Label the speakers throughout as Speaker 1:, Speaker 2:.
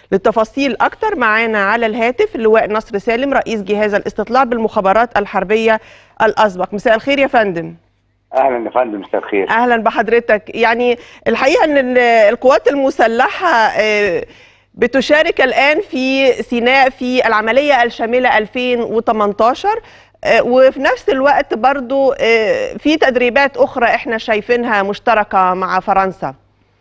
Speaker 1: للتفاصيل اكتر معانا على الهاتف اللواء نصر سالم رئيس جهاز الاستطلاع بالمخابرات الحربيه الاسبق مساء الخير يا فندم
Speaker 2: اهلا يا فندم مساء الخير
Speaker 1: اهلا بحضرتك يعني الحقيقه ان ال- القوات المسلحه آه، بتشارك الان في سيناء في العمليه الشامله 2018 آه، وفي نفس الوقت برضو آه، في تدريبات اخرى احنا شايفينها مشتركه مع فرنسا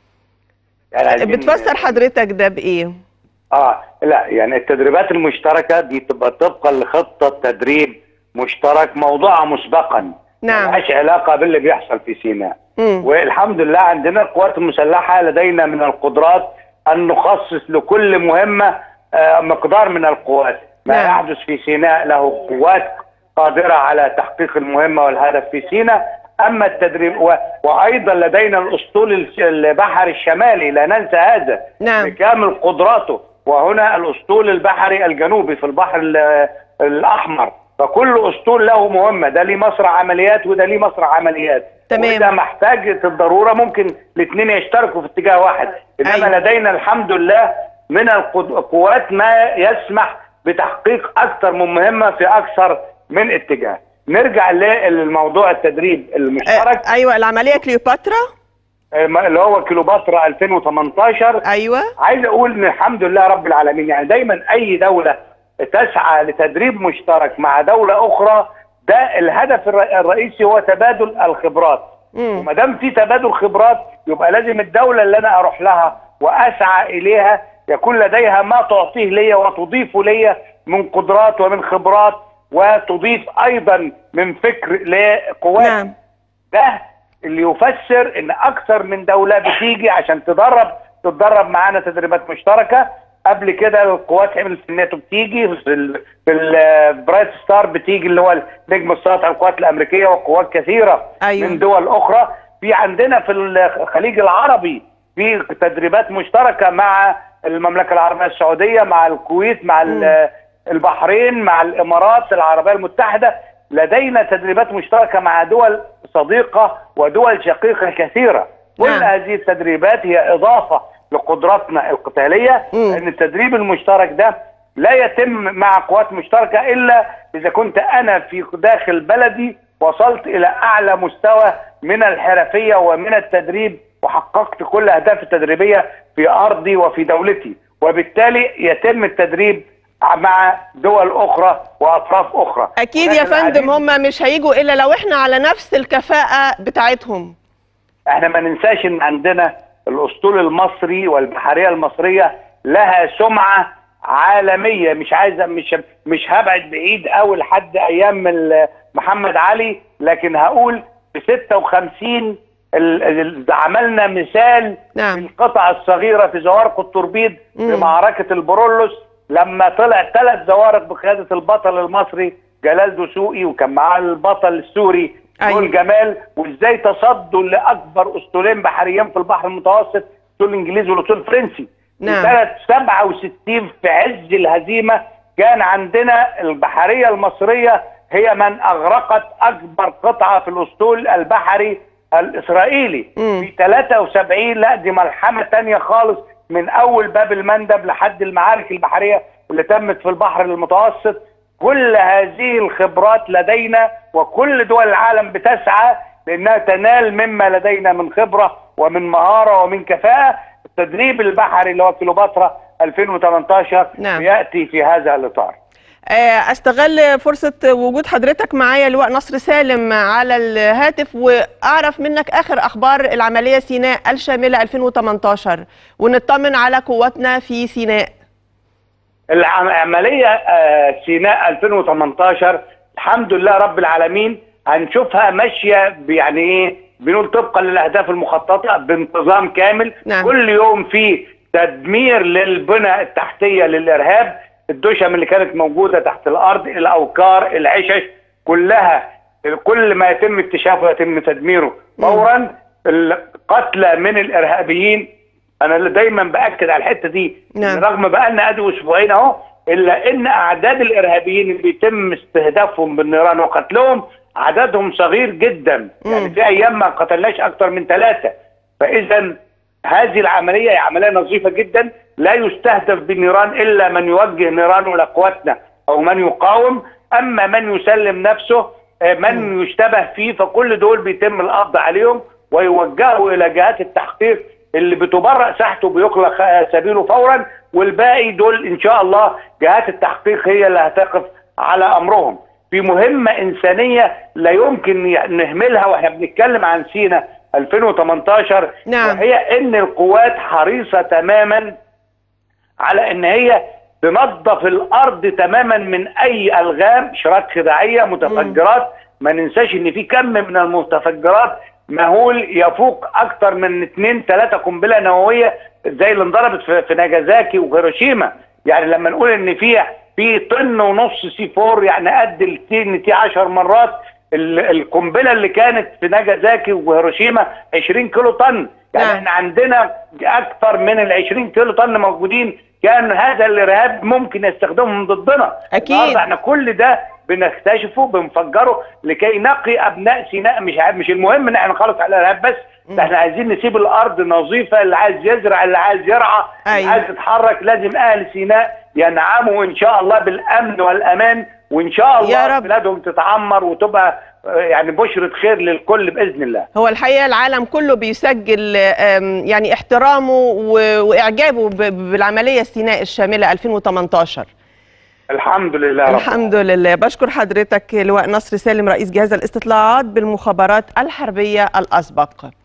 Speaker 2: يعني عايزين-
Speaker 1: بتفسر حضرتك ده بايه
Speaker 2: اه لا يعني التدريبات المشتركه دي تبقى طبقا لخطه تدريب مشترك موضوعه مسبقا
Speaker 1: نعم.
Speaker 2: ملهاش علاقه باللي بيحصل في سيناء
Speaker 1: مم.
Speaker 2: والحمد لله عندنا القوات المسلحه لدينا من القدرات ان نخصص لكل مهمه آه، مقدار من القوات ما
Speaker 1: نعم.
Speaker 2: يحدث في سيناء له قوات قادره على تحقيق المهمه والهدف في سيناء اما التدريب و... وايضا لدينا الاسطول الش- البحري الشمالي لا ننسى هذا
Speaker 1: نعم.
Speaker 2: بكامل قدراته وهنا الاسطول البحري الجنوبي في البحر ال- الاحمر فكل اسطول له مهمه ده ليه مصرع عمليات وده ليه مصرع عمليات
Speaker 1: تمام.
Speaker 2: وده محتاج الضروره ممكن الاثنين يشتركوا في اتجاه واحد انما
Speaker 1: أيوة.
Speaker 2: لدينا الحمد لله من القد- القوات ما يسمح بتحقيق اكثر من مهمه في اكثر من اتجاه نرجع للموضوع التدريب المشترك
Speaker 1: آه، ايوه العمليه كليوباترا
Speaker 2: آه، اللي هو كيلوباترا 2018
Speaker 1: ايوه
Speaker 2: عايز اقول ان الحمد لله رب العالمين يعني دايما اي دوله تسعى لتدريب مشترك مع دوله اخرى ده الهدف الر- الرئيسي هو تبادل الخبرات
Speaker 1: مم.
Speaker 2: وما دام في تبادل خبرات يبقى لازم الدوله اللي انا اروح لها واسعى اليها يكون لديها ما تعطيه ليا وتضيفه ليا من قدرات ومن خبرات وتضيف ايضا من فكر لقوات
Speaker 1: نعم
Speaker 2: ده اللي يفسر ان اكثر من دوله بتيجي عشان تدرب تتدرب معانا تدريبات مشتركه قبل كده القوات عمل في الناتو بتيجي في ال في البرايت ستار بتيجي اللي هو النجم الساطع القوات الامريكيه وقوات كثيره
Speaker 1: أيوة.
Speaker 2: من دول اخرى في عندنا في الخليج العربي في تدريبات مشتركه مع المملكه العربيه السعوديه مع الكويت مع ال- البحرين مع الامارات العربيه المتحده لدينا تدريبات مشتركه مع دول صديقه ودول شقيقه كثيره كل
Speaker 1: نعم.
Speaker 2: هذه التدريبات هي اضافه لقدراتنا القتاليه
Speaker 1: مم.
Speaker 2: لان التدريب المشترك ده لا يتم مع قوات مشتركه الا اذا كنت انا في داخل بلدي وصلت الى اعلى مستوى من الحرفيه ومن التدريب وحققت كل اهدافي التدريبيه في ارضي وفي دولتي وبالتالي يتم التدريب مع دول اخرى واطراف اخرى
Speaker 1: اكيد يا
Speaker 2: هناك
Speaker 1: فندم
Speaker 2: العديد-
Speaker 1: هم مش هيجوا الا لو احنا على نفس الكفاءه بتاعتهم
Speaker 2: احنا ما ننساش ان عندنا الاسطول المصري والبحريه المصريه لها سمعه عالميه مش عايزه مش مش هبعد بعيد قوي لحد ايام ال- محمد علي لكن هقول في 56 ال- ال- عملنا مثال
Speaker 1: نعم.
Speaker 2: في القطع الصغيره في زوارق التوربيد في
Speaker 1: مم.
Speaker 2: معركه البرولوس لما طلع ثلاث زوارق بقياده البطل المصري جلال دسوقي وكان معاه البطل السوري
Speaker 1: أيوة.
Speaker 2: نور جمال وازاي تصدوا لاكبر اسطولين بحريين في البحر المتوسط الاسطول الانجليزي والاسطول الفرنسي
Speaker 1: نعم.
Speaker 2: في سنه 67 في عز الهزيمه كان عندنا البحريه المصريه هي من اغرقت اكبر قطعه في الاسطول البحري الاسرائيلي
Speaker 1: مم.
Speaker 2: في 73 لا دي ملحمه تانية خالص من اول باب المندب لحد المعارك البحريه اللي تمت في البحر المتوسط كل هذه الخبرات لدينا وكل دول العالم بتسعى لانها تنال مما لدينا من خبره ومن مهاره ومن كفاءه التدريب البحري اللي هو كيلوباترا 2018
Speaker 1: نعم.
Speaker 2: ياتي في هذا الاطار
Speaker 1: آه، استغل فرصه وجود حضرتك معايا لواء نصر سالم على الهاتف واعرف منك اخر اخبار العمليه سيناء الشامله 2018 ونطمن على قواتنا في سيناء
Speaker 2: العمليه آه، سيناء 2018 الحمد لله رب العالمين هنشوفها ماشيه يعني ايه بنقول طبقا للاهداف المخططه بانتظام كامل
Speaker 1: نعم.
Speaker 2: كل يوم في تدمير للبنى التحتيه للارهاب الدشم اللي كانت موجوده تحت الارض الاوكار العشش كلها كل ما يتم اكتشافه يتم تدميره فورا القتلى من الارهابيين انا اللي دايما باكد على الحته دي
Speaker 1: نعم.
Speaker 2: إن رغم بقى لنا ادي اسبوعين اهو الا ان اعداد الارهابيين اللي بيتم استهدافهم بالنيران وقتلهم عددهم صغير جدا يعني
Speaker 1: مم.
Speaker 2: في ايام ما قتلناش اكتر من ثلاثه فاذا هذه العمليه هي عمليه نظيفه جدا لا يستهدف بالنيران الا من يوجه نيرانه لاخواتنا او من يقاوم اما من يسلم نفسه آه، من يشتبه فيه فكل دول بيتم القبض عليهم ويوجهوا الى جهات التحقيق اللي بتبرأ ساحته بيخلق آه، سبيله فورا والباقي دول ان شاء الله جهات التحقيق هي اللي هتقف على امرهم في مهمه انسانيه لا يمكن نهملها واحنا بنتكلم عن سينا 2018
Speaker 1: نعم.
Speaker 2: وهي ان القوات حريصه تماما على ان هي تنظف الارض تماما من اي الغام شراك خداعيه متفجرات ما ننساش ان في كم من المتفجرات مهول يفوق اكثر من 2 3 قنبله نوويه زي اللي انضربت في في ناجازاكي وهيروشيما يعني لما نقول ان في في طن ونص سي 4 يعني قد التي تي 10 مرات ال- القنبله اللي كانت في ناجازاكي وهيروشيما 20 كيلو طن يعني
Speaker 1: نعم.
Speaker 2: احنا عندنا اكثر من ال 20 كيلو طن موجودين كان هذا الارهاب ممكن يستخدمهم ضدنا
Speaker 1: أكيد.
Speaker 2: النهارده احنا كل ده بنكتشفه بنفجره لكي نقي ابناء سيناء مش عارف مش المهم ان احنا نخلص على الارهاب بس ده احنا عايزين نسيب الارض نظيفه اللي عايز يزرع اللي عايز يرعى اللي
Speaker 1: أيوة.
Speaker 2: عايز يتحرك لازم اهل سيناء ينعموا ان شاء الله بالامن والامان وان شاء الله
Speaker 1: يا رب.
Speaker 2: بلادهم تتعمر وتبقى آه، يعني بشرة خير للكل باذن الله
Speaker 1: هو الحقيقه العالم كله بيسجل آم، يعني احترامه و- واعجابه ب- بالعمليه السيناء الشامله 2018
Speaker 2: الحمد لله رب
Speaker 1: الحمد لله بشكر حضرتك لواء نصر سالم رئيس جهاز الاستطلاعات بالمخابرات الحربيه الاسبق